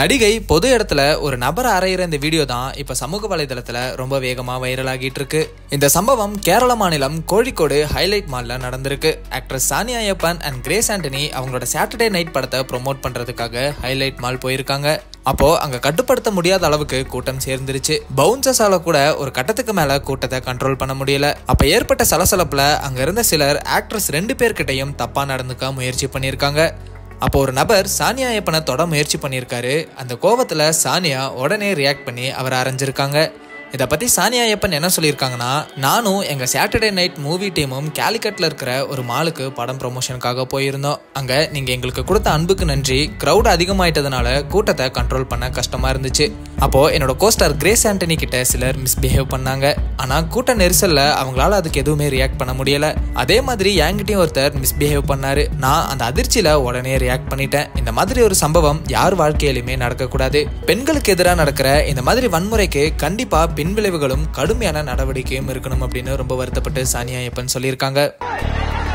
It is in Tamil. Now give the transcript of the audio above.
நடிகை பொது இடத்துல ஒரு நபர் அறையிற இந்த வீடியோ தான் இப்ப சமூக வலைதளத்துல ரொம்ப வேகமா வைரல் ஆகிட்டு இருக்கு இந்த சம்பவம் கேரள மாநிலம் கோழிக்கோடு ஹைலைட் மால்ல நடந்திருக்கு ஆக்ட்ரஸ் சானியா ஐயப்பன் அண்ட் கிரேஸ் ஆண்டனி அவங்களோட சாட்டர்டே நைட் படத்தை ப்ரோமோட் பண்றதுக்காக ஹைலைட் மால் போயிருக்காங்க அப்போ அங்க கட்டுப்படுத்த முடியாத அளவுக்கு கூட்டம் சேர்ந்துருச்சு பவுன்சர்ஸால கூட ஒரு கட்டத்துக்கு மேல கூட்டத்தை கண்ட்ரோல் பண்ண முடியல அப்ப ஏற்பட்ட சலசலப்புல அங்க இருந்த சிலர் ஆக்ட்ரஸ் ரெண்டு பேர்கிட்டயும் தப்பா நடந்துக்க முயற்சி பண்ணியிருக்காங்க அப்போ ஒரு நபர் சானியா ஐயப்பனை தொட முயற்சி பண்ணியிருக்காரு அந்த கோவத்துல சானியா உடனே ரியாக்ட் பண்ணி அவரை அரைஞ்சிருக்காங்க இதை பத்தி சானியா ஐயப்பன் என்ன சொல்லியிருக்காங்கன்னா நானும் எங்க சாட்டர்டே நைட் மூவி டீமும் கேலிக்கட்ல இருக்கிற ஒரு மாலுக்கு படம் ப்ரொமோஷனுக்காக போயிருந்தோம் அங்க நீங்க எங்களுக்கு கொடுத்த அன்புக்கு நன்றி கிரௌட் அதிகமாயிட்டதுனால கூட்டத்தை கண்ட்ரோல் பண்ண கஷ்டமா இருந்துச்சு அப்போ என்னோட கோஸ்டார் கிரேஸ் ஆண்டனி கிட்ட சிலர் மிஸ்பிஹேவ் பண்ணாங்க ஆனா கூட்ட நெரிசல்ல அவங்களால அதுக்கு எதுவுமே ரியாக்ட் பண்ண முடியல அதே மாதிரி என்கிட்டயும் ஒருத்தர் மிஸ்பிஹேவ் பண்ணாரு நான் அந்த அதிர்ச்சியில உடனே ரியாக்ட் பண்ணிட்டேன் இந்த மாதிரி ஒரு சம்பவம் யார் வாழ்க்கையிலுமே நடக்கக்கூடாது பெண்களுக்கு எதிராக நடக்கிற இந்த மாதிரி வன்முறைக்கு கண்டிப்பா பின்விளைவுகளும் கடுமையான நடவடிக்கையும் இருக்கணும் அப்படின்னு ரொம்ப வருத்தப்பட்டு சானியா ஐயப்பன் சொல்லியிருக்காங்க